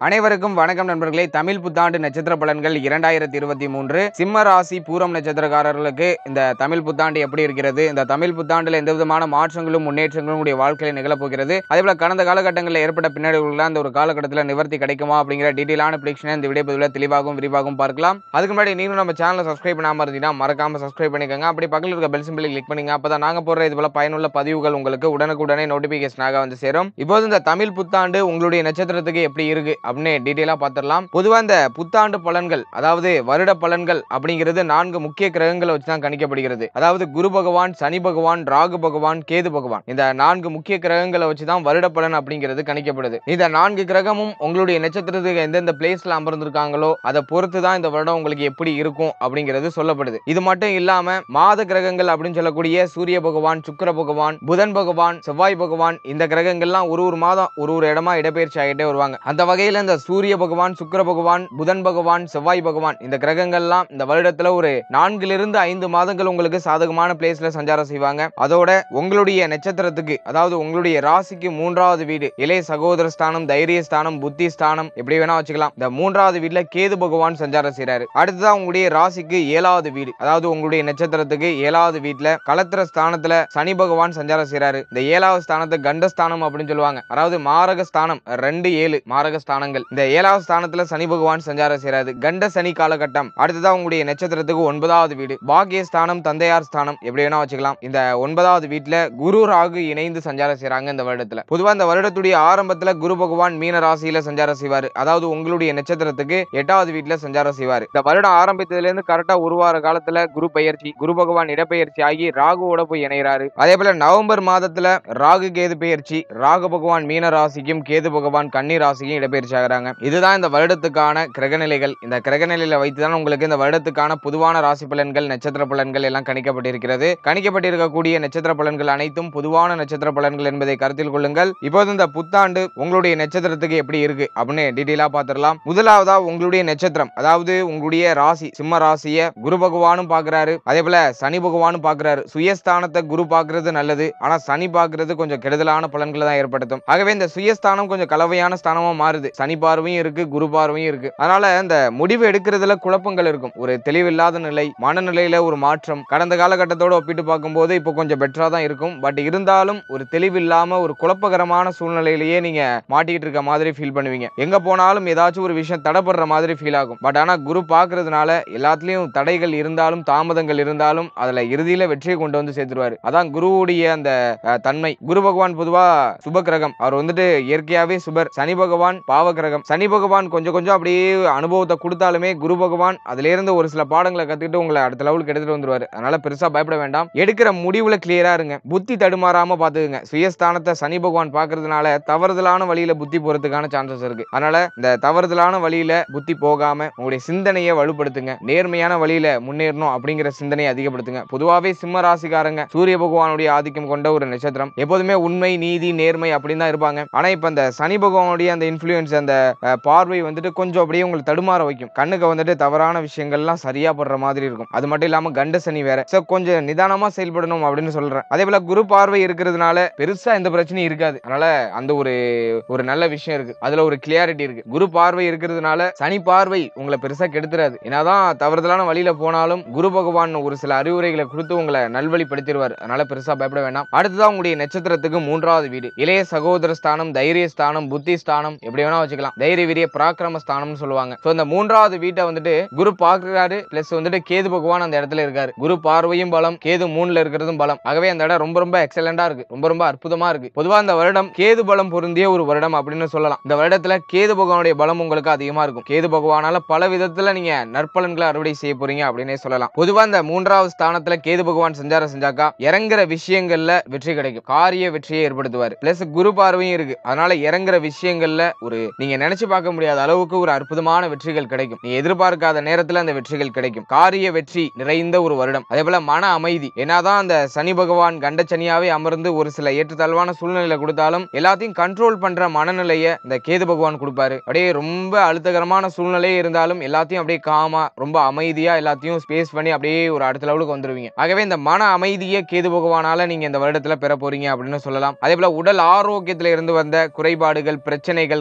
அனைவருக்கும் வணக்கம் நண்பர்களே தமிழ் புத்தாண்டு நட்சத்திர பலன்கள் இரண்டாயிரத்தி இருபத்தி மூன்று சிம்ம ராசி பூரம் நட்சத்திரக்காரர்களுக்கு இந்த தமிழ் புத்தாண்டு எப்படி இருக்கிறது இந்த தமிழ் புத்தாண்டுல எந்த விதமான மாற்றங்களும் முன்னேற்றங்களும் உடைய வாழ்க்கையில நிகழப்போகிறது அதே போல கடந்த காலகட்டங்களில் ஏற்பட்ட பின்னடைவுகள் அந்த ஒரு காலகட்டத்தில் நிவர்த்தி கிடைக்குமா அப்படிங்கிற டீட்டெயிலான ப்ரிடிக்ஷனை இந்த வீடியோ பதிவில் தெளிவாகவும் விரிவாகவும் பார்க்கலாம் அதுக்கு முன்னாடி நீங்களும் நம்ம சேனலை சப்ஸ்கிரைப் பண்ணாம இருந்தீங்கன்னா மறக்காம சப்ஸ்கிரைப் பண்ணிக்கோங்க அப்படி பக்கத்தில் இருக்க பெல் சிம்பிளை கிளிக் பண்ணுங்க அப்பதான் நாங்க போடுற இது போல பயனுள்ள பதிவுகள் உங்களுக்கு உடனுக்குடனே நோட்டிபிகேஷனாக வந்து சேரும் இப்போது இந்த தமிழ் புத்தாண்டு உங்களுடைய நட்சத்திரத்துக்கு எப்படி இருக்கு அப்படின்னு டீட்டெயிலாக பார்த்துடலாம் பொதுவாக இந்த புத்தாண்டு பலன்கள் அதாவது வருட பலன்கள் அப்படிங்கிறது நான்கு முக்கிய கிரகங்களை வச்சு தான் கணிக்கப்படுகிறது அதாவது குரு பகவான் சனி பகவான் ராகு பகவான் கேது பகவான் இந்த நான்கு முக்கிய கிரகங்களை வச்சு தான் வருட பலன் அப்படிங்கிறது கணிக்கப்படுது இந்த நான்கு கிரகமும் உங்களுடைய நட்சத்திரத்துக்கு எந்தெந்த பிளேஸ்ல அமர்ந்திருக்காங்களோ அதை பொறுத்து தான் இந்த வருடம் உங்களுக்கு எப்படி இருக்கும் அப்படிங்கிறது சொல்லப்படுது இது மட்டும் இல்லாம மாத கிரகங்கள் அப்படின்னு சொல்லக்கூடிய சூரிய பகவான் சுக்கிர பகவான் புதன் பகவான் செவ்வாய் பகவான் இந்த கிரகங்கள்லாம் ஒரு ஒரு மாதம் ஒரு ஒரு இடமா இடப்பெயர்ச்சி ஆகிட்டே வருவாங்க அந்த வகையில இந்த சூரிய பகவான் சுக்கிர பகவான் புதன் பகவான் செவ்வாய் பகவான் இந்த கிரகங்கள்லாம் இந்த வருடத்துல ஒரு நான்கிலிருந்து ஐந்து மாதங்கள் உங்களுக்கு சாதகமான பிளேஸ்ல சஞ்சாரம் செய்வாங்க அதோட உங்களுடைய நட்சத்திரத்துக்கு அதாவது உங்களுடைய ராசிக்கு மூன்றாவது வீடு இளைய சகோதர ஸ்தானம் தைரிய ஸ்தானம் புத்தி ஸ்தானம் எப்படி வேணா வச்சுக்கலாம் இந்த மூன்றாவது வீட்டுல கேது பகவான் சஞ்சாரம் செய்றாரு அடுத்ததான் உங்களுடைய ராசிக்கு ஏழாவது வீடு அதாவது உங்களுடைய நட்சத்திரத்துக்கு ஏழாவது வீட்டுல கலத்திர ஸ்தானத்துல சனி பகவான் சஞ்சாரம் செய்றாரு இந்த ஏழாவது ஸ்தானத்தை கண்டஸ்தானம் அப்படின்னு சொல்லுவாங்க அதாவது மாரக ஸ்தானம் ரெண்டு ஏழு மாரக ஸ்தானங்கள் இந்த ஏழாவது ஸ்தானத்துல சனி பகவான் சஞ்சாரம் செய்றாரு கண்ட சனி காலகட்டம் அடுத்ததான் உங்களுடைய நட்சத்திரத்துக்கு ஒன்பதாவது வீடு பாக்கிய ஸ்தானம் தந்தையார் ஸ்தானம் எப்படி வேணா வச்சுக்கலாம் இந்த ஒன்பதாவது வீட்டுல குரு ராகு இணைந்து சஞ்சாரம் செய்றாங்க இந்த வருடத்துல பொதுவா இந்த வருடத்துடைய ஆரம்பத்துல குரு பகவான் மீன ராசியில சஞ்சாரம் செய்வாரு அதாவது உங்களுடைய நட்சத்திரத்துக்கு எட்டாவது வீட்டுல சஞ்சாரம் செய்வாரு இந்த வருடம் ஆரம்பித்ததுல இருந்து கரெக்டா ஒரு வார காலத்துல குரு பயிற்சி குரு பகவான் இடப்பெயர்ச்சி ஆகி ராகுவோட போய் இணைகிறாரு அதே போல நவம்பர் மாதத்துல ராகு கேது பெயர்ச்சி ராகு பகவான் மீன ராசிக்கும் கேது பகவான் கன்னி ராசிக்கும் இடப்பெயர்ச்சி ஆகிறாங்க இதுதான் இந்த வருடத்துக்கான கிரகநிலைகள் இந்த கிரகநிலையில வைத்துதான் உங்களுக்கு இந்த வருடத்துக்கான பொதுவான ராசி பலன்கள் நட்சத்திர பலன்கள் எல்லாம் கணிக்கப்பட்டிருக்கிறது கணிக்கப்பட்டிருக்கக்கூடிய நட்சத்திர பலன்கள் அனைத்தும் பொதுவான நட்சத்திர பலன்கள் என்பதை கருத்தில் கொள்ளுங்கள் இப்போது இந்த புத்தாண்டு உங்களுடைய நட்சத்திரத்துக்கு எப்படி இருக்கு அப்படின்னு டீட்டெயிலா பார்த்துடலாம் முதலாவதா உங்களுடைய நட்சத்திரம் அதாவது உங்களுடைய ராசி சிம்ம ராசிய குரு பகவானும் பாக்குறாரு அதே போல சனி பகவானும் பாக்குறாரு சுயஸ்தானத்தை குரு பாக்குறது நல்லது ஆனா சனி பாக்குறது கொஞ்சம் கெடுதலான பலன்களை தான் ஏற்படுத்தும் ஆகவே இந்த சுயஸ்தானம் கொஞ்சம் கலவையான ஸ்தானமா மாறுது சனி பார்வையும் இருக்கு குரு பார்வையும் இருக்கு அதனால இந்த முடிவு எடுக்கிறதுல குழப்பங்கள் இருக்கும் ஒரு தெளிவில்லாத நிலை மனநிலையில ஒரு மாற்றம் கடந்த காலகட்டத்தோட ஒப்பிட்டு பார்க்கும்போது இப்போ கொஞ்சம் பெட்டரா தான் இருக்கும் பட் இருந்தாலும் ஒரு தெளிவில்லாம ஒரு குழப்பகரமான சூழ்நிலையிலேயே நீங்க மாட்டிக்கிட்டு இருக்க மாதிரி ஃபீல் பண்ணுவீங்க எங்க போனாலும் ஏதாச்சும் ஒரு விஷயம் தடைப்படுற மாதிரி ஃபீல் ஆகும் பட் ஆனா குரு பாக்குறதுனால எல்லாத்துலயும் தடைகள் இருந்தாலும் தாமதங்கள் இருந்தாலும் அதுல இறுதியில வெற்றியை கொண்டு வந்து சேர்த்துருவாரு அதான் குருவுடைய அந்த அஹ், தன்மை குரு பகவான் பொதுவா சுப கிரகம் அவர் வந்துட்டு இயற்கையாவே சுபர் சனி பகவான் பாவ கிரகம் சனி பகவான் கொஞ்சம் கொஞ்சம் அப்படியே அனுபவத்தை கொடுத்தாலுமே குரு பகவான் அதுல இருந்து ஒரு சில பாடங்களை கத்துக்கிட்டு உங்களை அடுத்த லெவலுக்கு எடுத்துட்டு வந்துருவாரு அதனால பெருசா பயப்பட வேண்டாம் எடுக்கிற முடிவுல கிளியரா இருங்க புத்தி தடுமாறாம பாத்துக்குங்க சுயஸ்தானத்தை சனி பகவான் பாக்குறதுனால தவறுதலான வழியில புத்தி போறதுக்கான சான்சஸ் இருக்கு அதனால இந்த தவறுதலான வழியில புத்தி போகாம உங்களுடைய சிந்தனையை வலுப்படுத்துங்க நேர்மையான வழியில முன்னேறணும் அப்படிங்கிற சிந்தனையை அதிகப்படுத்துங்க பொதுவாவே சிம்ம ராசிக்காரங்க சூரிய பகவானுடைய ஆதிக்கம் கொண்ட ஒரு நட்சத்திரம் எப்போதுமே உண்மை நீதி நேர்மை அப்படின்னு தான் இருப்பாங்க ஆனா இப்ப இந்த சனி பகவானுடைய அந்த இன்ஃபுளுயன்ஸ் அந்த அஹ், பார்வை வந்துட்டு கொஞ்சம் அப்படியே உங்களுக்கு தடுமாற வைக்கும் கண்ணுக்கு வந்துட்டு தவறான விஷயங்கள்லாம் சரியா படுற மாதிரி இருக்கும் அது மட்டும் இல்லாம கண்ட சனி வேற சோ கொஞ்சம் நிதானமா செயல்படணும் அப்படின்னு சொல்றேன் அதே போல குரு பார்வை இருக்கிறதுனால பெருசா எந்த பிரச்சனையும் இருக்காது அதனால அந்த ஒரு ஒரு நல்ல விஷயம் இருக்கு அதுல ஒரு கிளியாரிட்டி இருக்கு குரு பார்வை இருக்கிறதுனால சனி பார்வை உங்களை பெருசா கெடுத்துறாது என்னதான் தவறுதலான வழியில போனாலும் குரு பகவான் ஒரு சில அறிவுரைகளை கொடுத்து உங்களை நல்வழிப்படுத்திடுவார் அதனால பெருசா பயப்பட வேண்டாம் அடுத்ததான் உங்களுடைய நட்சத்திரத்துக்கு மூன்றாவது வீடு இளைய சகோதர ஸ்தானம் தைரிய ஸ்தானம் புத்தி ஸ்தானம் எப்படி வேணா வச்சுக்கலாம் தைரிய வீரிய பராக்கிரம ஸ்தானம்னு சொல்லுவாங்க சோ இந்த மூன்றாவது வீட்டை வந்துட்டு குரு பாக்குறாரு பிளஸ் வந்துட்டு கேது பகவான் அந்த இடத்துல இருக்காரு குரு பார்வையும் பலம் கேது மூணுல இருக்கிறதும் பலம் ஆகவே அந்த இடம் ரொம்ப ரொம்ப எக்ஸலண்டா இருக்கு ரொம்ப ரொம்ப அற்புதமா இருக்கு பொதுவா இந்த வருடம் கேது பலம் பொருந்திய ஒரு வருடம் அப்படின்னு சொல்லலாம் இந்த வருடத்துல கேது பகவானுடைய பலம் உங்களுக்கு அதிகமா இருக்கும் கேது பகவானால பல விதத்துல நீங்க நற்பலன்களை அறுவடை செய்ய போறீங்க அப்படின்னே சொல்லலாம் பொதுவா இந்த மூன்றாவது ஸ்தானத்துல கேது பகவான் சஞ்சாரம் செஞ்சாக்கா இறங்குற விஷயங்கள்ல வெற்றி கிடைக்கும் காரிய வெற்றியை ஏற்படுத்துவார் பிளஸ் குரு பார்வையும் இருக்கு அதனால இறங்குற விஷயங்கள்ல ஒரு நீங்க நினைச்சு பார்க்க முடியாத அளவுக்கு ஒரு அற்புதமான வெற்றிகள் கிடைக்கும் நீ எதிர்பார்க்காத நேரத்துல அந்த வெற்றிகள் கிடைக்கும் காரிய வெற்றி நிறைந்த ஒரு வருடம் அதே போல மன அமைதி என்னதான் அந்த சனி பகவான் கண்டச்சனியாவே அமர்ந்து ஒரு சில ஏற்றத்தாழ்வான சூழ்நிலையில கொடுத்தாலும் எல்லாத்தையும் கண்ட்ரோல் பண்ற மனநிலைய இந்த கேது பகவான் கொடுப்பாரு அப்படியே ரொம்ப அழுத்தகரமான சூழ்நிலையே இருந்தாலும் எல்லாத்தையும் அப்படியே காமா ரொம்ப அமைதியா எல்லாத்தையும் ஸ்பேஸ் பண்ணி அப்படியே ஒரு அடுத்த லெவலுக்கு வந்துருவீங்க ஆகவே இந்த மன அமைதியை கேது பகவானால நீங்க இந்த வருடத்துல பெற போறீங்க அப்படின்னு சொல்லலாம் அதே போல உடல் ஆரோக்கியத்துல இருந்து வந்த குறைபாடுகள் பிரச்சனைகள் கவலைகள்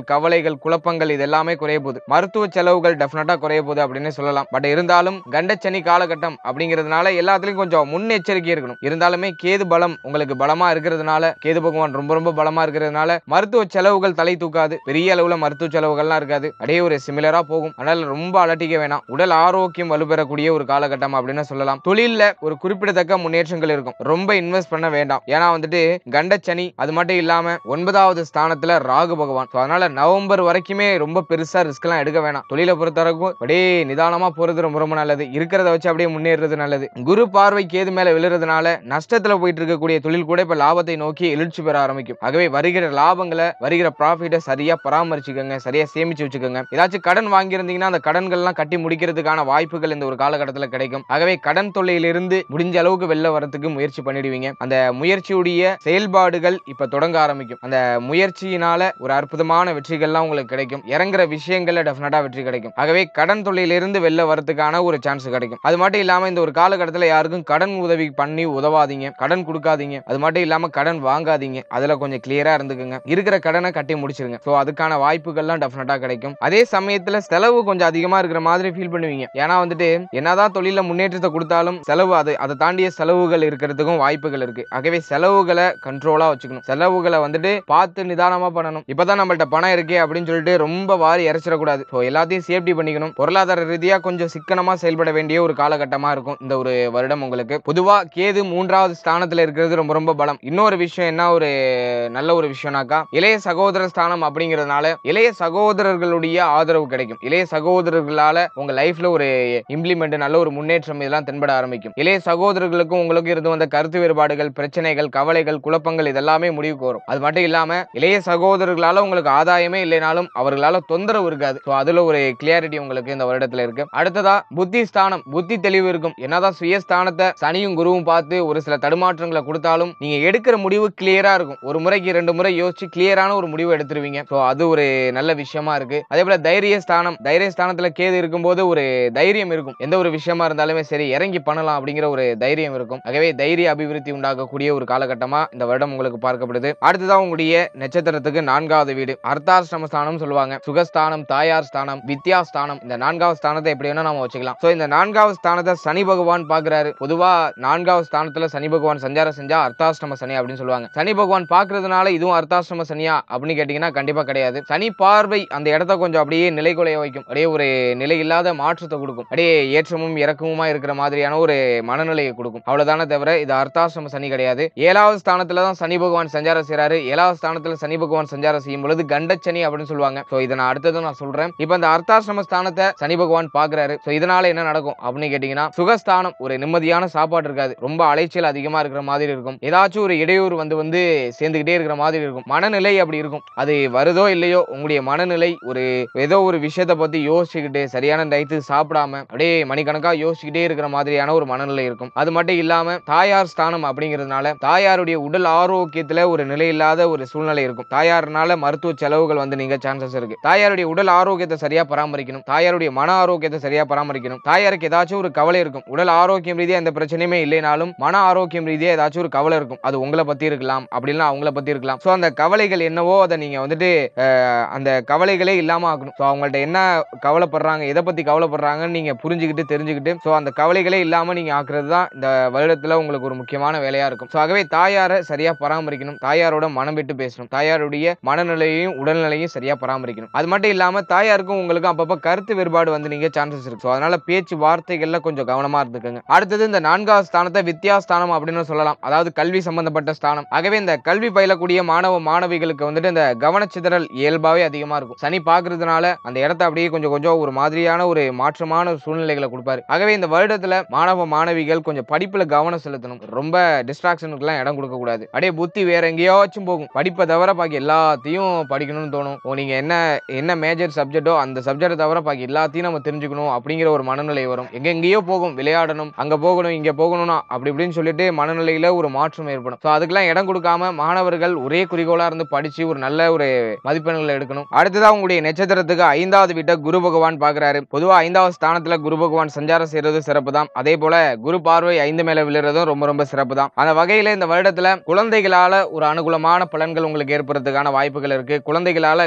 கவலைகள் குழப்பங்கள் இது எல்லாமே குறைய போகுது மருத்துவ செலவுகள் டெஃபினட்டா குறைய போகுது அப்படின்னு சொல்லலாம் பட் இருந்தாலும் கண்டச்சனி காலகட்டம் அப்படிங்கிறதுனால எல்லாத்துலயும் கொஞ்சம் முன்னெச்சரிக்கை இருக்கணும் இருந்தாலுமே கேது பலம் உங்களுக்கு பலமா இருக்கிறதுனால கேது பகவான் ரொம்ப ரொம்ப பலமா இருக்கிறதுனால மருத்துவ செலவுகள் தலை தூக்காது பெரிய அளவுல மருத்துவ செலவுகள்லாம் இருக்காது அப்படியே ஒரு சிமிலரா போகும் அதனால ரொம்ப அலட்டிக்க வேணாம் உடல் ஆரோக்கியம் வலுப்பெறக்கூடிய ஒரு காலகட்டம் அப்படின்னு சொல்லலாம் தொழில்ல ஒரு குறிப்பிடத்தக்க முன்னேற்றங்கள் இருக்கும் ரொம்ப இன்வெஸ்ட் பண்ண வேண்டாம் ஏன்னா வந்துட்டு கண்டச்சனி அது மட்டும் இல்லாம ஒன்பதாவது ஸ்தானத்துல ராகு பகவான் So, அதனால நவம்பர் வரைக்குமே ரொம்ப பெருசா ரிஸ்க் எல்லாம் எடுக்க வேணாம் தொழிலை பொறுத்தவரைக்கும் அப்படியே நிதானமா போறது ரொம்ப ரொம்ப நல்லது இருக்கிறத வச்சு அப்படியே முன்னேறது நல்லது குரு பார்வை கேது மேல விழுறதுனால நஷ்டத்துல போயிட்டு இருக்கக்கூடிய தொழில் கூட இப்ப லாபத்தை நோக்கி எழுச்சி பெற ஆரம்பிக்கும் ஆகவே வருகிற லாபங்களை வருகிற ப்ராஃபிட்டை சரியா பராமரிச்சுக்கோங்க சரியா சேமிச்சு வச்சுக்கோங்க ஏதாச்சும் கடன் வாங்கியிருந்தீங்கன்னா அந்த கடன்கள்லாம் கட்டி முடிக்கிறதுக்கான வாய்ப்புகள் இந்த ஒரு காலகட்டத்துல கிடைக்கும் ஆகவே கடன் தொல்லையிலிருந்து முடிஞ்ச அளவுக்கு வெளில வரதுக்கு முயற்சி பண்ணிடுவீங்க அந்த முயற்சியுடைய செயல்பாடுகள் இப்ப தொடங்க ஆரம்பிக்கும் அந்த முயற்சியினால ஒரு அற்புதமான வெற்றிகள்லாம் உங்களுக்கு கிடைக்கும் இறங்குற விஷயங்கள்ல டெஃபினட்டா வெற்றி கிடைக்கும் ஆகவே கடன் தொல்லையிலிருந்து வெளில வரதுக்கான ஒரு சான்ஸ் கிடைக்கும் அது மட்டும் இல்லாம இந்த ஒரு காலகட்டத்துல யாருக்கும் கடன் உதவி பண்ணி உதவாதீங்க கடன் கொடுக்காதீங்க அது மட்டும் இல்லாம கடன் வாங்காதீங்க அதுல கொஞ்சம் கிளியரா இருந்துக்குங்க இருக்கிற கடனை கட்டி முடிச்சிருங்க சோ அதுக்கான வாய்ப்புகள்லாம் டெஃபினட்டா கிடைக்கும் அதே சமயத்துல செலவு கொஞ்சம் அதிகமா இருக்கிற மாதிரி ஃபீல் பண்ணுவீங்க ஏன்னா வந்துட்டு என்னதான் தொழில முன்னேற்றத்தை கொடுத்தாலும் செலவு அது அதை தாண்டிய செலவுகள் இருக்கிறதுக்கும் வாய்ப்புகள் இருக்கு ஆகவே செலவுகளை கண்ட்ரோலா வச்சுக்கணும் செலவுகளை வந்துட்டு பார்த்து நிதானமா பண்ணணும் இப்பதான் நம்மள்ட்ட பணம் இருக்கே அப்படின்னு சொல்லிட்டு ரொம்ப வாரி இறைச்சிடக்கூடாது ஸோ எல்லாத்தையும் சேஃப்டி பண்ணிக்கணும் பொருளாதார ரீதியா கொஞ்சம் சிக்கனமா செயல்பட வேண்டிய ஒரு காலகட்டமா இருக்கும் இந்த ஒரு வருடம் உங்களுக்கு பொதுவா கேது மூன்றாவது ஸ்தானத்துல இருக்கிறது ரொம்ப ரொம்ப பலம் இன்னொரு விஷயம் என்ன ஒரு நல்ல ஒரு விஷயம்னாக்கா இளைய சகோதர ஸ்தானம் அப்படிங்கிறதுனால இளைய சகோதரர்களுடைய ஆதரவு கிடைக்கும் இளைய சகோதரர்களால உங்க லைஃப்ல ஒரு இம்ப்ளிமெண்ட் நல்ல ஒரு முன்னேற்றம் இதெல்லாம் தென்பட ஆரம்பிக்கும் இளைய சகோதரர்களுக்கும் உங்களுக்கும் இருந்து வந்த கருத்து வேறுபாடுகள் பிரச்சனைகள் கவலைகள் குழப்பங்கள் இதெல்லாமே முடிவுக்கு வரும் அது மட்டும் இல்லாம இளைய சகோதரர்களால உங்களுக்கு ஆதாயமே இல்லைனாலும் அவர்களால தொந்தரவு இருக்காது ஸோ அதுல ஒரு கிளியாரிட்டி உங்களுக்கு இந்த வருடத்துல இருக்கு அடுத்ததா புத்தி ஸ்தானம் புத்தி தெளிவு இருக்கும் என்னதான் சுயஸ்தானத்தை சனியும் குருவும் பார்த்து ஒரு சில தடுமாற்றங்களை கொடுத்தாலும் நீங்க எடுக்கிற முடிவு கிளியரா இருக்கும் ஒரு முறைக்கு ரெண்டு முறை யோசிச்சு கிளியரான ஒரு முடிவு எடுத்துருவீங்க ஸோ அது ஒரு நல்ல விஷயமா இருக்கு அதே போல தைரிய ஸ்தானம் தைரிய ஸ்தானத்துல கேது இருக்கும்போது ஒரு தைரியம் இருக்கும் எந்த ஒரு விஷயமா இருந்தாலுமே சரி இறங்கி பண்ணலாம் அப்படிங்கிற ஒரு தைரியம் இருக்கும் ஆகவே தைரிய அபிவிருத்தி உண்டாக்கக்கூடிய ஒரு காலகட்டமா இந்த வருடம் உங்களுக்கு பார்க்கப்படுது அடுத்ததான் உங்களுடைய நட்சத்திரத்துக்கு நான்காவது வீடு அர்த்தாசிரம ஸ்தானம் சொல்லுவாங்க சுகஸ்தானம் தாயார் ஸ்தானம் வித்யா ஸ்தானம் இந்த நான்காவது ஸ்தானத்தை எப்படி வேணா நம்ம வச்சுக்கலாம் சோ இந்த நான்காவது ஸ்தானத்தை சனி பகவான் பாக்குறாரு பொதுவா நான்காவது ஸ்தானத்துல சனி பகவான் சஞ்சாரம் செஞ்சா அர்த்தாஷ்டம சனி அப்படின்னு சொல்லுவாங்க சனி பகவான் பாக்குறதுனால இதுவும் அர்த்தாஷ்டம சனியா அப்படின்னு கேட்டீங்கன்னா கண்டிப்பா கிடையாது சனி பார்வை அந்த இடத்த கொஞ்சம் அப்படியே நிலைகுலைய வைக்கும் அப்படியே ஒரு நிலை இல்லாத மாற்றத்தை கொடுக்கும் அப்படியே ஏற்றமும் இறக்கமுமா இருக்கிற மாதிரியான ஒரு மனநிலையை கொடுக்கும் அவ்வளவுதானே தவிர இது அர்த்தாஷ்டம சனி கிடையாது ஏழாவது ஸ்தானத்துல தான் சனி பகவான் சஞ்சாரம் செய்றாரு ஏழாவது ஸ்தானத்துல சனி பகவான் சஞ்சாரம் செய்யும் பொழுது கண்டச்சனி அப்படின்னு சொல்லுவாங்க சோ இதை நான் அடுத்தது நான் சொல்றேன் இப்போ இந்த அர்த்தாசிரம ஸ்தானத்தை சனி பகவான் பாக்குறாரு சோ இதனால என்ன நடக்கும் அப்படின்னு கேட்டீங்கன்னா சுகஸ்தானம் ஒரு நிம்மதியான சாப்பாடு இருக்காது ரொம்ப அலைச்சல் அதிகமா இருக்கிற மாதிரி இருக்கும் ஏதாச்சும் ஒரு இடையூறு வந்து வந்து சேர்ந்துகிட்டே இருக்கிற மாதிரி இருக்கும் மனநிலை அப்படி இருக்கும் அது வருதோ இல்லையோ உங்களுடைய மனநிலை ஒரு ஏதோ ஒரு விஷயத்தை பத்தி யோசிச்சுக்கிட்டு சரியான டயத்துக்கு சாப்பிடாம அப்படியே மணிக்கணக்கா யோசிச்சுக்கிட்டே இருக்கிற மாதிரியான ஒரு மனநிலை இருக்கும் அது மட்டும் இல்லாம தாயார் ஸ்தானம் அப்படிங்கிறதுனால தாயாருடைய உடல் ஆரோக்கியத்துல ஒரு நிலை இல்லாத ஒரு சூழ்நிலை இருக்கும் தாயார்னால மருத்துவ செலவுகள் வந்து நீங்க சான்சஸ் இருக்கு தாயாருடைய உடல் ஆரோக்கியத்தை சரியா பராமரிக்கணும் தாயாருடைய மன ஆரோக்கியத்தை சரியா பராமரிக்கணும் தாயாருக்கு ஏதாச்சும் ஒரு கவலை இருக்கும் உடல் ஆரோக்கியம் ரீதியா எந்த பிரச்சனையுமே இல்லைனாலும் மன ஆரோக்கியம் ரீதியா ஏதாச்சும் ஒரு கவலை இருக்கும் அது உங்களை பத்தி இருக்கலாம் அப்படின்னா அவங்கள பத்தி இருக்கலாம் சோ அந்த கவலைகள் என்னவோ அதை நீங்க வந்துட்டு அஹ், அந்த கவலைகளே இல்லாம ஆக்கணும் சோ அவங்கள்ட்ட என்ன கவலைப்படுறாங்க எதை பத்தி கவலைப்படுறாங்கன்னு நீங்க புரிஞ்சுக்கிட்டு தெரிஞ்சுக்கிட்டு சோ அந்த கவலைகளே இல்லாம நீங்க ஆக்குறது தான் இந்த வருடத்துல உங்களுக்கு ஒரு முக்கியமான வேலையா இருக்கும் சோ ஆகவே தாயாரை சரியா பராமரிக்கணும் தாயாரோட மனம் விட்டு பேசணும் தாயாருடைய மனநிலையையும் உடல்நிலையும் சரியா பராமரிக்கணும் அது மட்டும் இல்லாம தாயாருக்கும் உங்களுக்கும் அப்பப்ப கருத்து வேறுபாடு வந்து நீங்க சான்சஸ் இருக்கு So, அதனால பேச்சு வார்த்தைகள்ல கொஞ்சம் கவனமா இருந்துக்கோங்க அடுத்தது இந்த நான்காவது ஸ்தானத்தை வித்யாஸ்தானம் அப்படின்னு சொல்லலாம் அதாவது கல்வி சம்பந்தப்பட்ட ஸ்தானம் ஆகவே இந்த கல்வி பயிலக்கூடிய மாணவ மாணவிகளுக்கு வந்துட்டு இந்த கவனச்சிதறல் இயல்பாவே அதிகமா இருக்கும் சனி பாக்குறதுனால அந்த இடத்த அப்படியே கொஞ்சம் கொஞ்சம் ஒரு மாதிரியான ஒரு மாற்றமான ஒரு சூழ்நிலைகளை கொடுப்பாரு ஆகவே இந்த வருடத்துல மாணவ மாணவிகள் கொஞ்சம் படிப்புல கவனம் செலுத்தணும் ரொம்ப டிஸ்ட்ராக்ஷனுக்குலாம் இடம் கொடுக்க கூடாது அப்படியே புத்தி வேற எங்கேயாச்சும் போகும் படிப்பை தவிர பாக்கி எல்லாத்தையும் படிக்கணும்னு தோணும் ஓ, நீங்க என்ன என்ன மேஜர் சப்ஜெக்டோ அந்த சப்ஜெக்டை தவிர பாக்கி எல்லாத்தையும் நம்ம தெரிஞ்சுக்கணும் அப்படிங்கிற ஒரு மனநிலை வரும் எங்க எங்கேயோ போகும் விளையாடணும் அங்க போகணும் இங்க போகணும்னா அப்படி இப்படின்னு சொல்லிட்டு மனநிலையில ஒரு மாற்றம் ஏற்படும் ஸோ அதுக்கெல்லாம் இடம் கொடுக்காம மாணவர்கள் ஒரே குறிக்கோளா இருந்து படிச்சு ஒரு நல்ல ஒரு மதிப்பெண்களை எடுக்கணும் அடுத்ததா உங்களுடைய நட்சத்திரத்துக்கு ஐந்தாவது வீட்டை குரு பகவான் பாக்குறாரு பொதுவா ஐந்தாவது ஸ்தானத்துல குரு பகவான் சஞ்சாரம் செய்யறது சிறப்பு தான் அதே போல குரு பார்வை ஐந்து மேல விழுறதும் ரொம்ப ரொம்ப சிறப்பு தான் அந்த வகையில இந்த வருடத்துல குழந்தைகளால ஒரு அனுகூலமான பலன்கள் உங்களுக்கு ஏற்படுறதுக்கான வாய்ப்புகள் இருக்கு குழந்தைகளால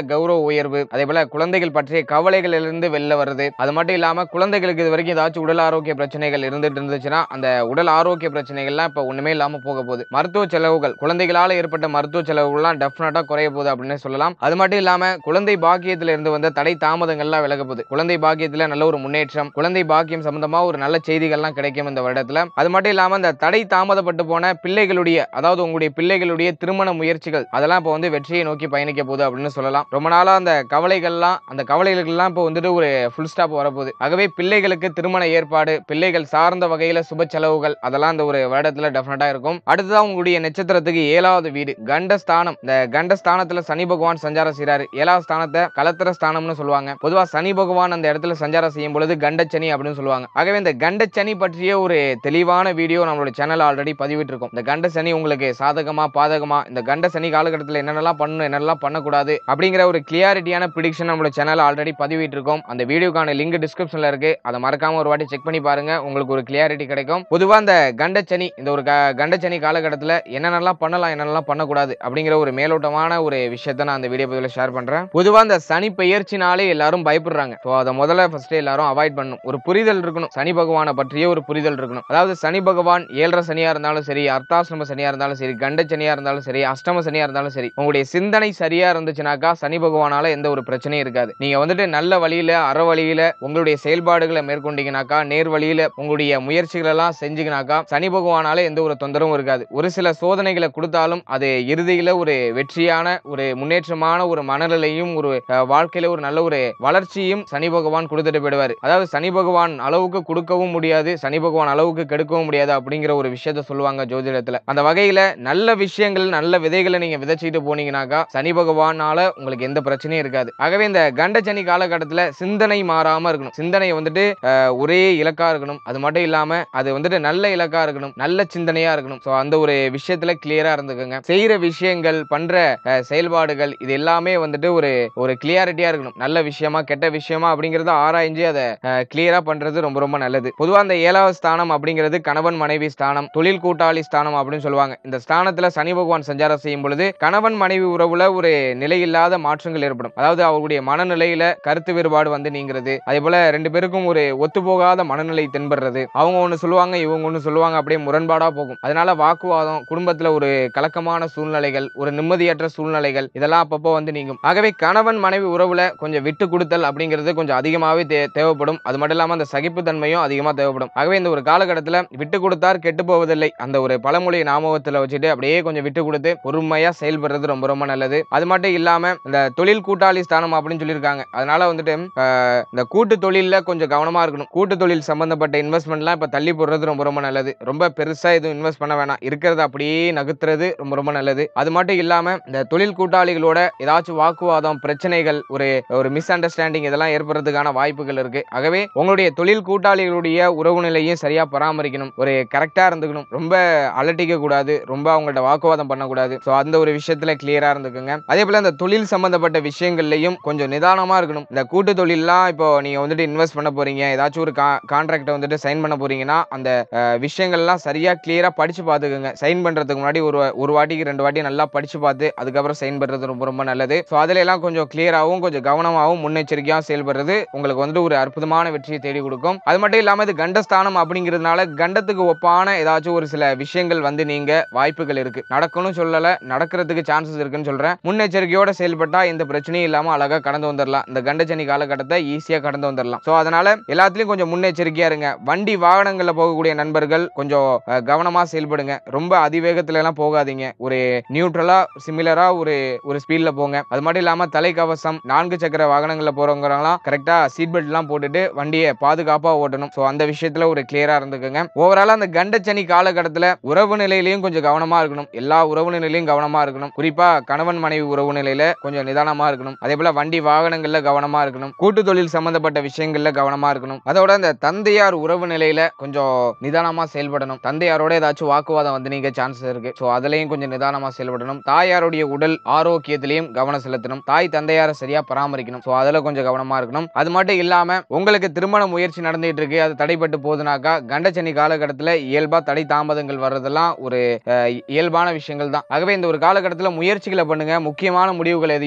கௌரவ உயர்வு அதே போல குழந்தைகள் பற்றிய கவலைகளிலிருந்து வெளில வருது அது மட்டும் இல்லாம குழந்தைகளுக்கு இது வரைக்கும் ஏதாச்சும் உடல் ஆரோக்கிய பிரச்சனைகள் இருந்துட்டு இருந்துச்சுன்னா அந்த உடல் ஆரோக்கிய பிரச்சனைகள்லாம் இப்ப ஒண்ணுமே இல்லாம போக போகுது மருத்துவ செலவுகள் குழந்தைகளால ஏற்பட்ட மருத்துவ செலவுகள்லாம் டெஃபினட்டா குறைய போகுது அப்படின்னு சொல்லலாம் அது மட்டும் இல்லாம குழந்தை பாக்கியத்துல இருந்து வந்த தடை தாமதங்கள்லாம் விலக போகுது குழந்தை பாக்கியத்துல நல்ல ஒரு முன்னேற்றம் குழந்தை பாக்கியம் சம்பந்தமா ஒரு நல்ல செய்திகள்லாம் கிடைக்கும் இந்த வருடத்துல அது மட்டும் இல்லாம இந்த தடை தாமதப்பட்டு போன பிள்ளைகளுடைய அதாவது உங்களுடைய பிள்ளைகளுடைய திருமண முயற்சிகள் அதெல்லாம் இப்போ வந்து வெற்றியை நோக்கி பயணிக்க போகுது அப்படின்னு சொல்லலாம் ரொம்ப நாளா அந்த கவலைகள்லாம் அந்த கவலைகளுக்கெல்லாம் இப்போ வந்துட்டு ஒரு ஃபுல் ஸ்டாப் வரப்போகுது ஆகவே பிள்ளைகளுக்கு திருமண ஏற்பாடு பிள்ளைகள் சார்ந்த வகையில சுப செலவுகள் அதெல்லாம் இந்த ஒரு வருடத்துல டெஃபினட்டா இருக்கும் அடுத்ததா உங்களுடைய நட்சத்திரத்துக்கு ஏழாவது வீடு கண்டஸ்தானம் இந்த கண்டஸ்தானத்துல சனி பகவான் சஞ்சாரம் செய்றாரு ஏழாவது ஸ்தானத்தை கலத்திர ஸ்தானம்னு சொல்லுவாங்க பொதுவா சனி பகவான் அந்த இடத்துல சஞ்சாரம் செய்யும் பொழுது கண்டச்சனி அப்படின்னு சொல்லுவாங்க ஆகவே இந்த கண்டச்சனி பற்றிய ஒரு தெளிவான வீடியோ நம்மளோட சேனல் ஆல்ரெடி பதிவிட்டிருக்கோம் இந்த கண்ட சனி உங்களுக்கு சாதகமா பாதகமா இந்த கண்ட சனி காலகட்டத்தில் என்னென்னலாம் பண்ணணும் என்னென்னலாம் பண்ணக்கூடாது அப்படிங்கிற ஒரு கிளியாரிட்டியான ப்ரிடிக்ஷன் நம்மளோட சேனல் ஆல்ரெடி பதிவிட்டிருக்கோம் அந்த வீடியோக்கான லிங்க் டிஸ்கிரிப்ஷன்ல இருக்கு அதை மறக்காம ஒரு வாட்டி செக் பண்ணி பாருங்க உங்களுக்கு ஒரு கிளியாரிட்டி கிடைக்கும் பொதுவா இந்த கண்டச்சனி இந்த ஒரு க- கண்டச்சனி காலகட்டத்தில் என்னென்னலாம் பண்ணலாம் என்னென்னலாம் பண்ணக்கூடாது அப்படிங்கிற ஒரு மேலோட்டமான ஒரு விஷயத்த நான் அந்த வீடியோ பதிவில் ஷேர் பண்றேன் பொதுவா இந்த சனி பெயர்ச்சினாலே எல்லாரும் பயப்படுறாங்க ஸோ அதை முதல்ல ஃபர்ஸ்ட் எல்லாரும் அவாய்ட் பண்ணணும் ஒரு புரிதல் இருக்கணும் சனி பகவானை பற்றிய ஒரு புரிதல் இருக்கணும் அதாவது சனி பகவான் ஏழரை சனியா இருந்தாலும் சரி அர்த்தாசிரம சனியா இருந்தாலும் சரி கண்ட சனியா இருந்தாலும் சரி அஷ்டம சனியா இருந்தாலும் சரி உங்களுடைய சிந்தனை சரியா இருந்துச்சுனாக்கா சனி பகவானால எந்த ஒரு பிரச்சனையும் இருக்காது நீங்க வந்துட்டு நல்ல வழியில அற வழியில உங்களுடைய செயல்பாடுகளை மேற்கொண்டீங்கனாக்கா நேர் வழியில உங்களுடைய முயற்சிகள் எல்லாம் செஞ்சீங்கனாக்கா சனி பகவானால எந்த ஒரு தொந்தரவும் இருக்காது ஒரு சில சோதனைகளை கொடுத்தாலும் அது இறுதியில ஒரு வெற்றியான ஒரு முன்னேற்றமான ஒரு மனநிலையும் ஒரு அஹ், வாழ்க்கையில ஒரு நல்ல ஒரு வளர்ச்சியும் சனி பகவான் கொடுத்துட்டு போயிடுவாரு அதாவது சனி பகவான் அளவுக்கு கொடுக்கவும் முடியாது சனி பகவான் அளவுக்கு கெடுக்கவும் முடியாது அப்படிங்கிற ஒரு விஷயத்த சொல்லுவாங்க ஜோதிடத்துல அந்த வகையில நல்ல விஷயங்கள் நல்ல விதைகளை நீங்க விதைச்சிட்டு போனீங்கன்னாக்கா சனி பகவானால உங்களுக்கு எந்த பிரச்சனையும் இருக்காது ஆகவே இந்த கண்ட சனி காலகட்டத்துல சிந்தனை மாறாம இருக்கணும் சிந்தனை வந்துட்டு அஹ், ஒரே இலக்கா இருக்கணும் அது மட்டும் இல்லாம அது வந்துட்டு நல்ல இலக்கா இருக்கணும் நல்ல சிந்தனையா இருக்கணும் ஸோ அந்த ஒரு விஷயத்துல கிளியரா இருந்துக்கோங்க செய்யற விஷயங்கள் பண்ற அஹ், செயல்பாடுகள் இது எல்லாமே வந்துட்டு ஒரு ஒரு கிளியாரிட்டியா இருக்கணும் நல்ல விஷயமா கெட்ட விஷயமா அப்படிங்கறத ஆராய்ஞ்சு அதை கிளியரா பண்றது ரொம்ப ரொம்ப நல்லது பொதுவா அந்த ஏழாவது ஸ்தானம் அப்படிங்கிறது கணவன் மனைவி ஸ்தானம் தொழில் கூட்டாளி ஸ்தானம் அப்படின்னு சொல்லுவாங்க இந்த ஸ்தானத்துல சனி பகவான் சஞ்சாரம் செய்யும் பொழுது கணவன் மனைவி உறவுல ஒரு நிலையில்லாத மாற்றங்கள் ஏற்படும் அதாவது அவர்களுடைய மனநிலையில கருத்து வேறுபாடு வந்து நீங்கிறது அதே போல ரெண்டு பேருக்கும் ஒரு ஒத்துப்போகாத மனநிலை தென்படுறது அவங்க ஒண்ணு சொல்லுவாங்க இவங்க ஒண்ணு சொல்லுவாங்க அப்படியே முரண்பாடா போகும் அதனால வாக்குவாதம் குடும்பத்துல ஒரு கலக்கமான சூழ்நிலைகள் ஒரு நிம்மதியற்ற சூழ்நிலைகள் இதெல்லாம் அப்பப்போ வந்து நீங்கும் ஆகவே கணவன் மனைவி உறவுல கொஞ்சம் விட்டு கொடுத்தல் அப்படிங்கிறது கொஞ்சம் அதிகமாகவே தே- தேவைப்படும் அது மட்டும் இல்லாம அந்த சகிப்புத்தன்மையும் அதிகமா தேவைப்படும் ஆகவே இந்த ஒரு காலகட்டத்துல விட்டு கொடுத்தார் கெட்டு போவதில்லை அந்த ஒரு பழமொழி ஞாபகத்துல வச்சுட்டு அப்படியே கொஞ்சம் விட்டு கொடுத்து பொறுமையா செயல்படுறது ரொம்ப ரொம்ப நல்லது அது மட்டும் இல்லாம இந்த தொழில் கூட்டாளி ஸ்தானம் அப்படின்னு சொல்லியிருக்காங்க அதனால வந்துட்டு ஆஹ், இந்த கூட்டு தொழில்ல கொஞ்சம் கவனமா இருக்கணும் கூட்டு தொழில் சம்பந்தப்பட்ட இன்வெஸ்ட்மெண்ட்லாம் இப்ப தள்ளி போடுறது ரொம்ப ரொம்ப நல்லது ரொம்ப பெருசா எதுவும் இன்வெஸ்ட் பண்ண வேணாம் இருக்கிறத அப்படியே நகர்த்துறது ரொம்ப ரொம்ப நல்லது அது மட்டும் இல்லாம இந்த தொழில் கூட்டாளிகளோட ஏதாச்சும் வாக்குவாதம் பிரச்சனைகள் ஒரு ஒரு மிஸ் அண்டர்ஸ்டாண்டிங் இதெல்லாம் ஏற்படுறதுக்கான வாய்ப்புகள் இருக்கு ஆகவே உங்களுடைய தொழில் கூட்டாளிகளுடைய உறவு நிலையும் சரியா பராமரிக்கணும் ஒரு கரெக்டா இருந்துக்கணும் ரொம்ப அலட்டிக்க கூடாது ரொம்ப அவங்கள்ட்ட வாக்குவாதம் பண்ணக்கூடாது ஸோ அந்த ஒரு விஷயத்துல கிளியரா இருந்துக்குங்க அதே போல இந்த தொழில் சம்பந்தப்பட்ட விஷயங்கள்லயும் கொஞ்சம் நிதானமா இருக்கணும் இந்த கூட்டு தொழில்லாம் இப்போ நீங்க வந்துட்டு இன்வெஸ்ட் பண்ண போறீங்க ஏதாச்சும் ஒரு கான்ட்ராக்டை வந்துட்டு சைன் பண்ண போறீங்கன்னா அந்த அஹ், விஷயங்கள்லாம் சரியா கிளியரா படிச்சு பார்த்துக்குங்க சைன் பண்றதுக்கு முன்னாடி ஒரு ஒரு வாட்டிக்கு ரெண்டு வாட்டி நல்லா படிச்சு பார்த்து அதுக்கப்புறம் சைன் பண்றது ரொம்ப ரொம்ப நல்லது ஸோ அதுல எல்லாம் கொஞ்சம் கிளியராகவும் கொஞ்சம் கவனமாகவும் முன்னெச்சரிக்கையாக செயல்படுறது உங்களுக்கு வந்துட்டு ஒரு அற்புதமான வெற்றியை தேடி கொடுக்கும் அது மட்டும் இல்லாம இது கண்டஸ்தானம் அப்படிங்கிறதுனால கண்டத்துக்கு ஒப்பான ஏதாச்சும் ஒரு சில விஷயங்கள் வந்து நீங்க வாய்ப்புகள் இருக்கு நடக்கணும் சொல்லல நடக்கிறதுக்கு சான்சஸ் இருக்குன்னு சொல்றேன் முன்னெச்சரிக்கையோட செயல்பட்டா எந்த பிரச்சனையும் இல்லாம அழகா கடந்து வந்துடலாம் இந்த கண்டச்சனி காலகட்டத்தை ஈஸியா கடந்து வந்துடலாம் ஸோ அதனால எல்லாத்துலயும் கொஞ்சம் முன்னெச்சரிக்கையா இருங்க வண்டி வாகனங்கள்ல போகக்கூடிய நண்பர்கள் கொஞ்சம் அஹ், கவனமா செயல்படுங்க ரொம்ப அதிவேகத்துல எல்லாம் போகாதீங்க ஒரு நியூட்ரலா சிமிலரா ஒரு ஒரு ஸ்பீட்ல போங்க அது மட்டும் இல்லாம தலைக்கவசம் நான்கு சக்கர வாகனங்கள்ல போறவங்கலாம் கரெக்டா சீட் பெல்ட் எல்லாம் போட்டுட்டு வண்டியை பாதுகாப்பா ஓட்டணும் ஸோ அந்த விஷயத்துல ஒரு கிளியரா இருந்துக்குங்க ஓவரால் அந்த கண்டச்சனி காலகட்டத்துல உறவு நிலையிலையும் கொஞ்சம் கவனமா இருக்கணும் எல்லா உறவு நிலையிலையும் கவனமா இருக்கணும் குறிப்பா கணவன் மனைவி உறவு நிலையில கொஞ்சம் நிதானமா இருக்கணும் அதே போல வண்டி வாகனங்கள்ல கவனமா இருக்கணும் கூட்டு தொழில் சம்பந்தப்பட்ட விஷயங்கள்ல கவனமா இருக்கணும் அதோட அந்த தந்தையார் உறவு நிலையில கொஞ்சம் நிதானமா செயல்படணும் தந்தையாரோட ஏதாச்சும் வாக்குவாதம் வந்து நீங்க சான்சஸ் இருக்கு ஸோ அதுலயும் கொஞ்சம் நிதானமா செயல்படணும் தாயாருடைய உடல் ஆரோக்கியத்திலையும் கவனம் செலுத்தணும் தாய் தந்தையாரை சரியா பராமரிக்கணும் ஸோ அதுல கொஞ்சம் கவனமா இருக்கணும் அது மட்டும் இல்லாம உங்களுக்கு திருமண முயற்சி நடந்துட்டு இருக்கு அது தடைப்பட்டு போகுதுனாக்கா கண்டச்சனி காலகட்டத்துல இயல்பா தடை தாமதங்கள் வர்றதெல்லாம் ஒரு அஹ், இயல்பான விஷயங்கள் தான் ஆகவே இந்த ஒரு காலகட்டத்துல முயற்சிகளை பண்ணுங்க முக்கியமான முடிவுகள் எதையும்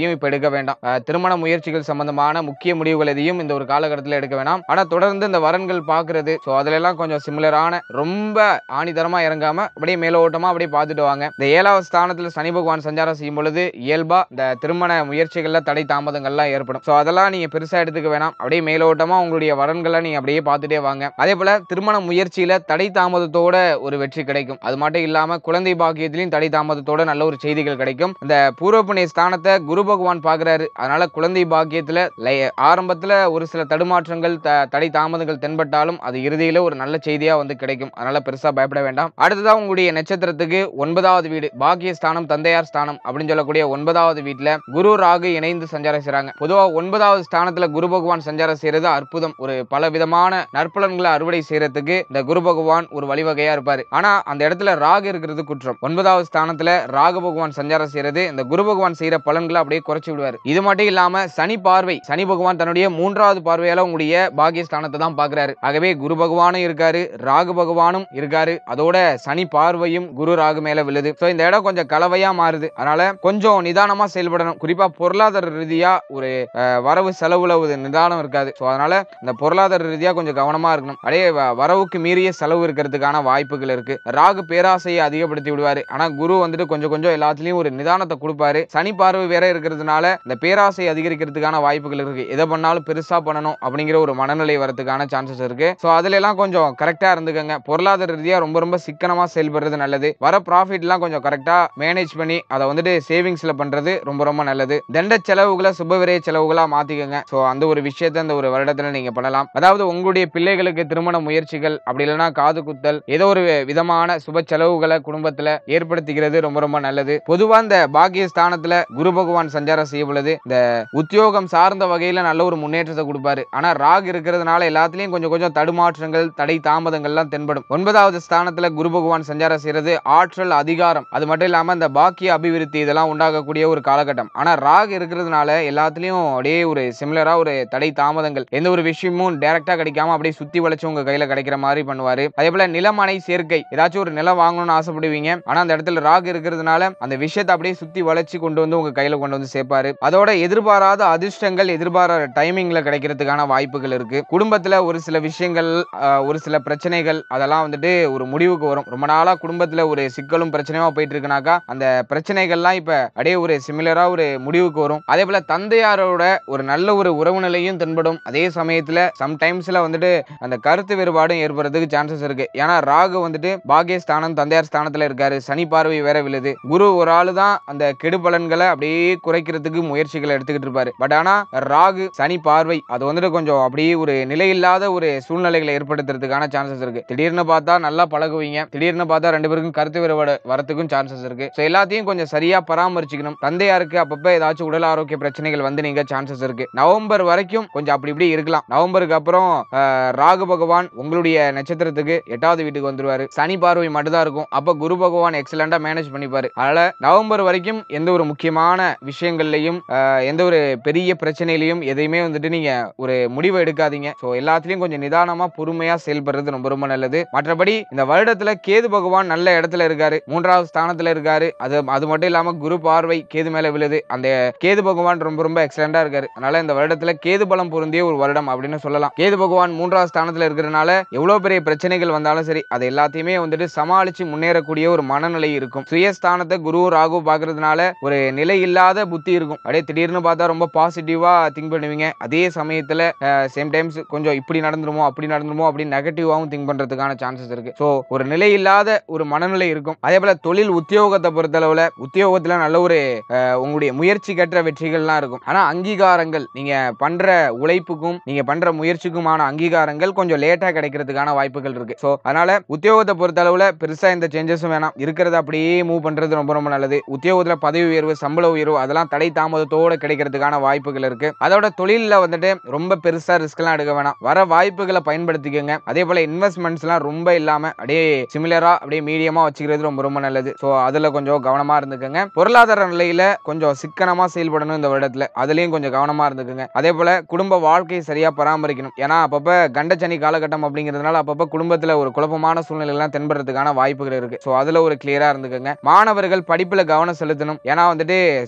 எதையும் இப்ப எடுக்க வேண்டாம் அஹ், திருமண முயற்சிகள் சம்பந்தமான முக்கிய முடிவுகள் எதையும் இந்த ஒரு காலகட்டத்தில் எடுக்க வேண்டாம் ஆனா தொடர்ந்து இந்த வரன்கள் பாக்குறது ஸோ அதுல எல்லாம் கொஞ்சம் சிமிலரான ரொம்ப ஆணிதரமா இறங்காம அப்படியே மேலோட்டமா அப்படியே பார்த்துட்டு வாங்க இந்த ஏழாவது ஸ்தானத்துல சனி பகவான் சஞ்சாரம் செய்யும் பொழுது இயல்பா இந்த திருமண முயற்சிகள்ல தடை தாமதங்கள்லாம் ஏற்படும் ஸோ அதெல்லாம் நீங்க பெருசா எடுத்துக்க வேணாம் அப்படியே மேலோட்டமா உங்களுடைய வரன்களை நீங்க அப்படியே பார்த்துட்டே வாங்க அதே போல திருமண முயற்சியில தடை தாமதத்தோட ஒரு வெற்றி கிடைக்கும் அது மட்டும் இல்லாம குழந்தை பாக்கியத்திலையும் தடை தாமதத்தோட நல்ல ஒரு செய்திகள் கிடைக்கும் இந்த பூர்வ புண்ணிய ஸ்தானத்தை குரு பகவான் பாக்குறாரு அதனால குழந்தை பாக்கியத்துல லை- ஆரம்பத்துல ஒரு சில தடுமாற்றங்கள் த- தடை தாமதங்கள் தென்பட்டாலும் அது இறுதியில ஒரு நல்ல செய்தியா வந்து கிடைக்கும் அதனால பெருசா பயப்பட வேண்டாம் அடுத்ததா உங்களுடைய நட்சத்திரத்துக்கு ஒன்பதாவது வீடு பாக்கிய ஸ்தானம் தந்தையார் ஸ்தானம் அப்படின்னு சொல்லக்கூடிய ஒன்பதாவது வீட்டுல குரு ராகு இணைந்து சஞ்சாரம் செய்றாங்க பொதுவா ஒன்பதாவது ஸ்தானத்துல குரு பகவான் சஞ்சாரம் செய்யறது அற்புதம் ஒரு பல விதமான நற்பலன்களை அறுவடை செய்யறதுக்கு இந்த குரு பகவான் ஒரு வழிவகையா இருப்பாரு ஆனா அந்த இடத்துல ராகு இருக்கிறது குற்றம் ஒன்பதாவது ஸ்தானத்துல ராகு பகவான் சஞ்சாரம் செய்யறது இந்த குரு பகவான் செய்யற பலன்களை அப்படியே குறைச்சு விடுவாரு இது மட்டும் இல்லாம சனி பார்வை சனி பகவான் தன்னுடைய மூன்றாவது பார்வையால உங்களுடைய பாகிய ஸ்தானத்தை தான் பாக்குறாரு ஆகவே குரு பகவானும் இருக்காரு ராகு பகவானும் இருக்காரு அதோட சனி பார்வையும் குரு ராகு மேல விழுது சோ இந்த இடம் கொஞ்சம் கலவையா மாறுது அதனால கொஞ்சம் நிதானமா செயல்படணும் குறிப்பா பொருளாதார ரீதியா ஒரு அஹ், வரவு செலவுல ஒரு நிதானம் இருக்காது சோ அதனால இந்த பொருளாதார ரீதியா கொஞ்சம் கவனமா இருக்கணும் அப்படியே வ- வரவுக்கு மீறிய செலவு இருக்கிறதுக்கான வாய்ப்புகள் இருக்கு ராகு பேராசையை அதிகப்படுத்தி விடுவாரு ஆனா குரு வந்துட்டு கொஞ்சம் கொஞ்சம் எல்லாத்துலயும் ஒரு நிதானத்தை கொடுப்பாரு சனி பார்வை வேற இருக்கிறதுனால இந்த பேராசை அதிகரிக்கிறதுக்கான வாய்ப்புகள் இருக்கு எதை பண்ணாலும் பெருசா பண்ணணும் அப்படிங்கிற ஒரு மனநிலை வரதுக்கான சான்சஸ் இருக்கு சோ அதுல எல்லாம் கொஞ்சம் கரெக்டா இருந்துக்கங்க பொருளாதார ரீதியா ரொம்ப ரொம்ப சிக்கனமா செயல்படுறது நல்லது வர ப்ராஃபிட் எல்லாம் கொஞ்சம் கரெக்டா மேனேஜ் பண்ணி அதை வந்துட்டு சேவிங்ஸ்ல பண்றது ரொம்ப ரொம்ப நல்லது தண்ட செலவுகளை சுபவிரய செலவுகளா மாத்திக்கங்க சோ அந்த ஒரு விஷயத்தை இந்த ஒரு வருடத்துல நீங்க பண்ணலாம் அதாவது உங்களுடைய பிள்ளைகளுக்கு திருமண முயற்சிகள் அப்படி இல்லைன்னா காது குத்தல் ஏதோ ஒரு விதமான சுப செலவுகளை குடும்பத்துல ஏற்படுத்திக்கிறது ரொம்ப ரொம்ப நல்லது பொதுவா இந்த பாக்கிய ஸ்தானத்துல குரு பகவான் சஞ்சாரம் செய்ய பொழுது இந்த உத்தியோகம் சார்ந்த வகையில நல்ல ஒரு முன்னேற்றத்தை கொடுப்பாரு ஆனா ராகு இருக்கிறதுனால எல்லாத்துலயும் கொஞ்சம் கொஞ்சம் தடுமாற்றங்கள் தடை தாமதங்கள்லாம் தென்படும் ஒன்பதாவது ஸ்தானத்துல குரு பகவான் சஞ்சாரம் செய்யறது ஆற்றல் அதிகாரம் அது மட்டும் இல்லாம இந்த பாக்கிய அபிவிருத்தி இதெல்லாம் உண்டாகக்கூடிய ஒரு காலகட்டம் ஆனா ராகு இருக்கிறதுனால எல்லாத்துலயும் அப்படியே ஒரு சிமிலரா ஒரு தடை தாமதங்கள் எந்த ஒரு விஷயமும் டைரக்டா கிடைக்காம அப்படியே சுத்தி வளைச்சு உங்க கையில கிடைக்கிற மாதிரி பண்ணுவாரு அதே போல நிலமனை சேர்க்கை ஏதாச்சும் ஒரு நிலம் வாங்கணும்னு ஆசைப்படுவீங்க ஆனா அந்த இடத்துல ராகு இருக்கிறதுனால அந்த விஷயத்தை அப்படியே சுத்தி வளைச்சு கொண்டு வந்து உங்க கையில கொண்டு வந்து சேர்ப்பாரு அதோட எதிர்பாராத அதிர்ஷ்டங்கள் எதிர்பாராத டைமிங்ல கிடைக்கிறதுக்கான வாய்ப்புகள் இருக்கு குடும்பத்துல ஒரு சில விஷயங்கள் ஆஹ், ஒரு சில பிரச்சனைகள் அதெல்லாம் வந்துட்டு ஒரு முடிவுக்கு வரும் ரொம்ப நாளா குடும்பத்துல ஒரு சிக்கலும் பிரச்சனையுமா போயிட்டு இருக்குனாக்கா அந்த பிரச்சனைகள்லாம் இப்ப அப்படியே ஒரு சிமிலரா ஒரு முடிவுக்கு வரும் அதே போல தந்தையாரோட ஒரு நல்ல ஒரு உறவு நிலையும் தென்படும் அதே சமயத்துல சம்டைம்ஸ்ல வந்துட்டு அந்த கருத்து வேறுபாடும் ஏற்படுறதுக்கு சான்சஸ் இருக்கு ஏன்னா ராகு வந்துட்டு பாகிய ஸ்தானம் தந்தையார் ஸ்தானத்துல இருக்காரு சனி பார்வை வேற விழுது குரு ஒரு ஆளு தான் அந்த கெடு பலன்களை அப்படியே குறைக்கிறதுக்கு முயற்சிகளை எடுத்துக்கிட்டு இருப்பாரு பட் ஆனா ராகு சனி பார்வை அது வந்துட்டு கொஞ்சம் அப்படியே ஒரு நிலையில்லாத ஒரு சூழ்நிலைகளை ஏற்படுத்துறதுக்கான சான்சஸ் இருக்கு திடீர்னு பார்த்தா நல்லா பழகுவீங்க திடீர்னு பார்த்தா ரெண்டு பேருக்கும் கருத்து வேறுபாடு வரத்துக்கும் சான்சஸ் இருக்கு ஸோ எல்லாத்தையும் கொஞ்சம் சரியா பராமரிச்சுக்கணும் தந்தையாருக்கு அப்பப்ப ஏதாச்சும் உடல் ஆரோக்கிய பிரச்சனைகள் வந்து நீங்க சான்சஸ் இருக்கு நவம்பர் வரைக்கும் கொஞ்சம் அப்படி இப்படி இருக்கலாம் நவம்பருக்கு அப்புறம் ஆஹ், ராகு பகவான் உங்களுடைய நட்சத்திரத்துக்கு எட்டாவது வீட்டுக்கு வந்துருவாரு சனி பார்வை மட்டும்தான் இருக்கும் அப்ப குரு பகவான் எக்ஸலண்டா மேனேஜ் பண்ணிப்பாரு அதனால நவம்பர் வரைக்கும் எந்த ஒரு முக்கியமான விஷயங்கள்லையும் ஆஹ், எந்த ஒரு பெரிய பிரச்சனையிலையும் எதையுமே வந்துட்டு நீங்க ஒரு முடிவு எடுக்காதீங்க ஸோ எல்லாத்துலயும் கொஞ்சம் நிதானமா பொறுமையா செயல்படுறது ரொம்ப ரொம்ப நல்லது மற்றபடி இந்த வருடத்துல கேது பகவான் நல்ல இடத்துல இருக்காரு மூன்றாவது ஸ்தானத்துல இருக்காரு அது அது மட்டும் இல்லாம குரு பார்வை கேது மேல விழுது அந்த கேது பகவான் ரொம்ப ரொம்ப எக்ஸலண்டா இருக்காரு அதனால இந்த வருடத்துல கேது பலம் பொருந்திய ஒரு வருடம் அப்படின்னு சொல்லலாம் கேது பகவான் மூன்றாவது ஸ்தானத்துல இருக்கிறதுனால எவ்வளவு பெரிய பிரச்சனைகள் வந்தாலும் சரி அது எல்லாத்தையுமே வந்துட்டு சமாளிச்சு முன்னேறக்கூடிய ஒரு மனநிலை இருக்கும் சுயஸ்தானத்தை குரு ராகு பாக்குறதுனால ஒரு நிலை இல்லாத புத்தி இருக்கும் அப்படியே திடீர்னு பார்த்தா ரொம்ப பாசிட்டிவா திங்க் பண்ணுவீங்க அதே சமயத்துல சேம் டைம்ஸ் கொஞ்சம் இப்படி நடந்துருமோ அப்படி நடந்துருமோ அப்படின்னு நெகட்டிவாவும் திங்க் பண்றதுக்கான சான்சஸ் இருக்கு ஸோ ஒரு நிலை இல்லாத ஒரு மனநிலை இருக்கும் அதே போல தொழில் உத்தியோகத்தை பொறுத்தளவுல உத்தியோகத்துல நல்ல ஒரு அஹ், உங்களுடைய முயற்சி கற்ற வெற்றிகள்லாம் இருக்கும் ஆனா அங்கீகாரங்கள் நீங்க பண்ற உழைப்புக்கும் நீங்க பண்ற முயற்சிக்குமான அங்கீகாரங்கள் கொஞ்சம் லேட்டா கிடைக்கிறதுக்கான வாய்ப்புகள் இருக்கு ஸோ அதனால உத்தியோகத்தை பொறுத்தளவுல பெருசா எந்த சேஞ்சஸும் வேணாம் இருக்கிறத அப்படியே மூவ் பண்றது ரொம்ப ரொம்ப நல்லது உத்தியோகத்துல பதவி உயர்வு சம்பள உயர்வு அதெல்லாம் தடை தாமதத்தோட கிடைக்கிறதுக்கான வாய்ப்புகள் இருக்கு அதோட தொழில்ல வந்துட்டு ரொம்ப பெருசா ரிஸ்க்லாம் எடுக்க வேணாம் வர வாய்ப்புகளை பயன்படுத்திக்கோங்க அதே போல இன்வெஸ்ட்மெண்ட்ஸ்லாம் ரொம்ப இல்லாம அப்படியே சிமிலரா அப்படியே மீடியமா வச்சுக்கிறது ரொம்ப ரொம்ப நல்லது ஸோ அதுல கொஞ்சம் கவனமா இருந்துக்கோங்க பொருளாதார நிலையில கொஞ்சம் சிக்கனமா செயல்படணும் இந்த வருடத்துல அதுலயும் கொஞ்சம் கவனமா இருந்துக்குங்க அதே போல குடும்ப வாழ்க்கையை சரியா பராமரிக்கணும் ஏன்னா அப்பப்ப கண்டச்சனி காலகட்டம் அப்படிங்கிறதுனால அப்பப்ப குடும்பத்துல ஒரு குழப்பமான சூழ்நிலை எல்லாம் தென்படுறதுக்கான வாய்ப்புகள் இருக்கு ஸோ அதுல ஒரு கிளியரா இருந்துக்கோங்க மாணவர்கள் படிப்புல கவனம் செலுத்தணும் ஏன்னா வந்துட்டு சுகஸ்தானம்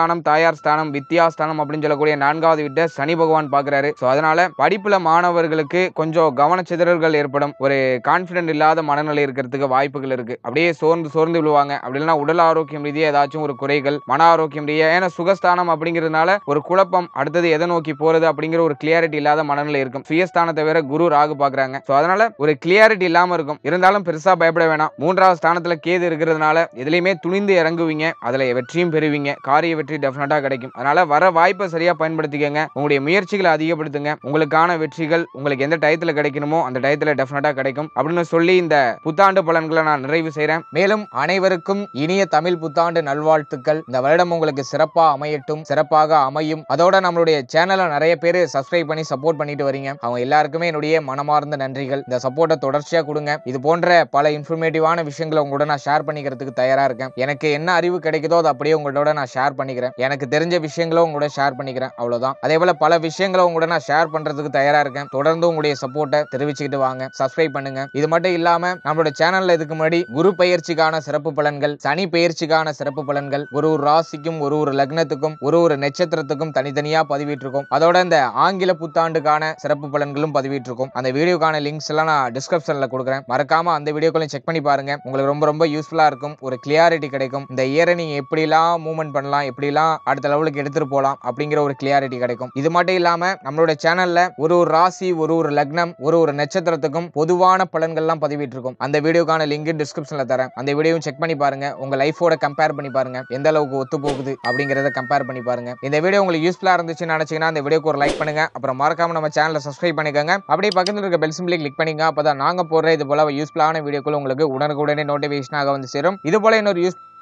ஸ்தானம் தாயார் ஸ்தானம் வித்யா ஸ்தானம் அப்படின்னு சொல்லக்கூடிய நான்காவது வீட்டை சனி பகவான் பார்க்குறாரு ஸோ அதனால படிப்புல மாணவர்களுக்கு கொஞ்சம் கவனச்சிதறல்கள் ஏற்படும் ஒரு கான்ஃபிடென்ட் இல்லாத மனநிலை இருக்கிறதுக்கு வாய்ப்புகள் இருக்கு அப்படியே சோர்ந்து சோர்ந்து விழுவாங்க அப்படி இல்லைன்னா உடல் ஆரோக்கியம் ரீதியாக ஏதாச்சும் ஒரு குறைகள் மன ஆரோக்கியம் ரீதியாக ஏன்னா சுகஸ்தானம் அப்படிங்கிறதுனால ஒரு குழப்பம் அடுத்தது எதை நோக்கி போறது அப்படிங்கிற ஒரு கிளியாரிட்டி இல்லாத மனநிலை இருக்கும் சுயஸ்தானத்தை வேற குரு ராகு பாக்குறாங்க ஸோ அதனால ஒரு கிளியாரிட்டி இல்லாம இருக்கும் இருந்தாலும் பெருசா பயப்பட வேணாம் மூன்றாவது ஸ்தானத்துல கேது இருக்கிறதுனால எதுலையுமே துணிந்து இறங்குவீங்க அதுல வெற்றியும் பெறுவீங்க காரிய வெற்றி டெஃபினட்டா கிடைக்கும் அதனால வர வாய்ப்பை சரியா பயன்படுத்திக்கங்க உங்களுடைய முயற்சிகளை அதிகப்படுத்துங்க உங்களுக்கான வெற்றிகள் உங்களுக்கு எந்த டயத்துல கிடைக்கணுமோ அந்த டயத்துல டெஃபினட்டா கிடைக்கும் அப்படின்னு சொல்லி இந்த புத்தாண்டு பலன்களை நான் நிறைவு செய்றேன் மேலும் அனைவருக்கும் இனிய தமிழ் புத்தாண்டு நல்வாழ்த்துக்கள் இந்த வருடம் உங்களுக்கு சிறப்பா அமையட்டும் சிறப்பாக அமையும் அதோட நம்மளுடைய சேனலை நிறைய பேர் சப்ஸ்கிரைப் பண்ணி சப்போர்ட் பண்ணிட்டு வரீங்க அவங்க எல்லாருக்குமே என்னுடைய மனமார்ந்த நன்றிகள் இந்த சப்போர்ட்டை தொடர்ச்சியா கொடுங்க இது போன்ற பல இன்ஃபர்மேட்டிவான விஷயங்களை உங்களோட நான் ஷேர் பண்ணிக்கிறதுக்கு தயாரா இருக்கேன் எனக்கு என்ன அறிவு கிடைக்குதோ அதை அப்படியே உங்களோட நான் ஷேர் பண்ணிக்கிறேன் எனக்கு தெரிஞ்ச விஷயங்களும் உங்களோட ஷேர் பண்ணிக்கிறேன் அவ்வளவுதான் அதே போல பல விஷயங்களை உங்களோட நான் ஷேர் பண்றதுக்கு தயாரா இருக்கேன் தொடர்ந்து உங்களுடைய சப்போர்ட்டை தெரிவிச்சுக்கிட்டு வாங்க சப்ஸ்கிரைப் பண்ணுங்க இது மட்டும் இல்லாம நம்மளோட சேனல்ல இதுக்கு முன்னாடி குரு பயிற்சிக்கான சிறப்பு பலன்கள் சனி பயிற்சிக்கான சிறப்பு பலன்கள் ஒரு ஒரு ராசிக்கும் ஒரு ஒரு லக்னத்துக்கும் ஒரு ஒரு நட்சத்திரத்துக்கும் தனித்தனியா பதிவிட்டிருக்கோம் அதோட இந்த ஆங்கில புத்தாண்டுக்கான சிறப்பு பலன்களும் பதிவிட்டிருக்கோம் அந்த வீடியோக்கான லிங்க்ஸ் எல்லாம் நான் டிஸ்கிரிப்ஷன்ல கொடுக்குறேன் மறக்காம அந்த வீடியோக்களையும் செக் பண்ணி பாருங்க உங்களுக்கு ரொம்ப ரொம்ப யூஸ்ஃபுல்லா இருக்கும் ஒரு கிளியாரிட்டி கிடைக்கும் இந்த இயரை நீங்க எப்படிலாம் மூவ்மெண்ட் பண்ணலாம் எப்படிலாம் அடுத்த லெவலுக்கு எடுத்துட்டு போகலாம் அப்படிங்கிற ஒரு கிளியாரிட்டி கிடைக்கும் இது மட்டும் இல்லாம நம்மளோட சேனல்ல ஒரு ஒரு ராசி ஒரு ஒரு லக்னம் ஒரு ஒரு நட்சத்திரத்துக்கும் பொதுவான பலன்கள்லாம் பதிவிட்டிருக்கும் அந்த வீடியோக்கான லிங்க் டிஸ்கிரிப்ஷன்ல தரேன் அந்த வீடியோவும் செக் பண்ணி பாருங்க உங்க லைஃபோட கம்பேர் பண்ணி பாருங்க எந்த அளவுக்கு ஒத்து போகுது அப்படிங்கறத கம்பேர் பண்ணி பாருங்க இந்த வீடியோ உங்களுக்கு யூஸ்ஃபுல்லா இருந்துச்சுன்னு நினைச்சீங்கன்னா இந்த வீடியோக்கு ஒரு லைக் பண்ணுங்க அப்புறம் மறக்காம நம்ம சேனலை சப்ஸ்கிரைப் பண்ணிக்கோங்க அப்படியே பக்கத்துல இருக்க பெல் சிம்பிளை கிளிக் பண்ணிங்க அப்பதான் நாங்க போடுற இது போல யூஸ்ஃபுல்லான வீடியோக்கள் உங்களுக்கு உடனுக்குடனே நோட்டிபிகேஷனாக வந்து சேரும் இது போல இன்னொரு யூஸ்